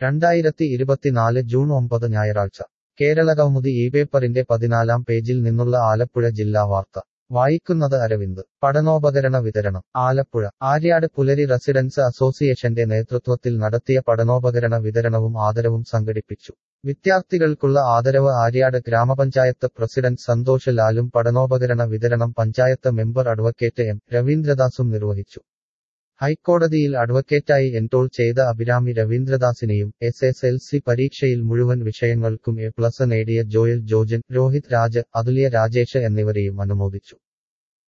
രണ്ടായിരത്തി ഇരുപത്തിനാല് ജൂൺ ഒമ്പത് ഞായറാഴ്ച കേരളകൗമുദി ഈ പേപ്പറിന്റെ പതിനാലാം പേജിൽ നിന്നുള്ള ആലപ്പുഴ ജില്ലാ വാർത്ത വായിക്കുന്നത് അരവിന്ദ് പഠനോപകരണ വിതരണം ആലപ്പുഴ ആര്യാട് പുലരി റെസിഡൻസ് അസോസിയേഷന്റെ നേതൃത്വത്തിൽ നടത്തിയ പഠനോപകരണ വിതരണവും ആദരവും സംഘടിപ്പിച്ചു വിദ്യാർത്ഥികൾക്കുള്ള ആദരവ് ആര്യാട് ഗ്രാമപഞ്ചായത്ത് പ്രസിഡന്റ് സന്തോഷ് ലാലും പഠനോപകരണ വിതരണം പഞ്ചായത്ത് മെമ്പർ അഡ്വക്കേറ്റ് എം രവീന്ദ്രദാസും നിർവഹിച്ചു ഹൈക്കോടതിയിൽ അഡ്വക്കേറ്റായി എൻറോൾ ചെയ്ത അഭിരാമി രവീന്ദ്രദാസിനെയും എസ് എസ് എൽ സി പരീക്ഷയിൽ മുഴുവൻ വിഷയങ്ങൾക്കും എ പ്ലസ് നേടിയ ജോയൽ ജോജൻ രോഹിത് രാജ് അതുല്യ രാജേഷ് എന്നിവരെയും അനുമോദിച്ചു